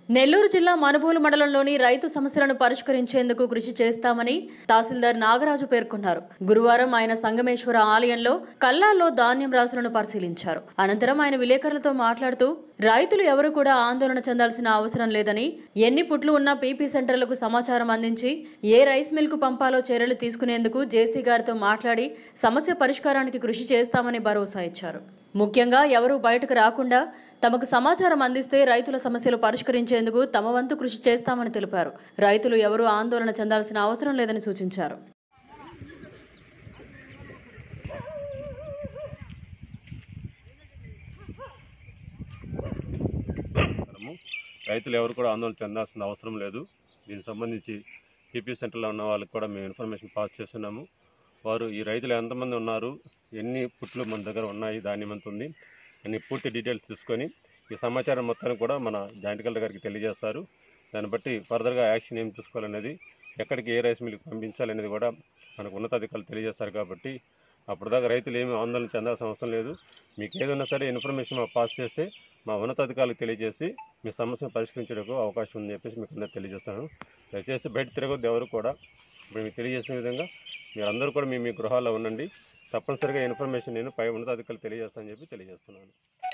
నెల్లూరు జిల్లా మనుబోలు మండలంలోని రైతు సమస్యలను పరిష్కరించేందుకు కృషి చేస్తామని తహసీల్దార్ నాగరాజు పేర్కొన్నారు గురువారం ఆయన సంగమేశ్వర ఆలయంలో కల్లాల్లో ధాన్యం రాసులను పరిశీలించారు అనంతరం ఆయన విలేకరులతో మాట్లాడుతూ రైతులు ఎవరు కూడా ఆందోళన చెందాల్సిన అవసరం లేదని ఎన్ని పుట్లు ఉన్న పీపీ సెంటర్లకు సమాచారం అందించి ఏ రైస్ మిల్కు పంపాలో చర్యలు తీసుకునేందుకు జేసీ గారితో మాట్లాడి సమస్య పరిష్కారానికి కృషి చేస్తామని భరోసా ఇచ్చారు ముఖ్యంగా ఎవరూ బయటకు రాకుండా తమకు సమాచారం అందిస్తే రైతుల సమస్యలు పరిష్కరించేందుకు తమ వంతు కృషి చేస్తామని తెలిపారు రైతులు ఎవరూ ఆందోళన చెందాల్సిన అవసరం లేదని సూచించారు మనము రైతులు ఎవరు కూడా ఆందోళన చెందాల్సిన అవసరం లేదు దీనికి సంబంధించి పీపీ సెంటర్లో ఉన్న వాళ్ళకి కూడా మేము ఇన్ఫర్మేషన్ పాస్ చేస్తున్నాము వారు ఈ రైతులు ఎంతమంది ఉన్నారు ఎన్ని పుట్లు మన దగ్గర ఉన్నాయి ధాన్యం ఎంత ఉంది అన్ని పూర్తి డీటెయిల్స్ తీసుకొని ఈ సమాచారం మొత్తాన్ని కూడా మన జాయింట్ కలెక్టర్ గారికి తెలియజేస్తారు దాన్ని బట్టి ఫర్దర్గా యాక్షన్ ఏం తీసుకోవాలనేది ఎక్కడికి ఏ రైస్ మిల్కి పంపించాలనేది కూడా మనకు ఉన్నతాధికారులు తెలియజేస్తారు కాబట్టి అప్పుడు దాకా రైతులు ఏమీ ఆందోళన చెందాల్సిన అవసరం లేదు మీకు ఏదైనా సరే ఇన్ఫర్మేషన్ మాకు పాస్ చేస్తే మా ఉన్నతాధికారులకు తెలియజేసి మీ సమస్యను పరిష్కరించడానికి అవకాశం ఉందని చెప్పేసి మీకు అందరూ తెలియజేస్తాను దయచేసి బయట తిరగొద్దు ఎవరు కూడా ఇప్పుడు మీకు తెలియజేసిన విధంగా మీరందరూ కూడా మీ మీ గృహాల్లో ఉండండి తప్పనిసరిగా ఇన్ఫర్మేషన్ నేను పై ఉన్నతాధికారులు తెలియజేస్తానని చెప్పి తెలియజేస్తున్నాను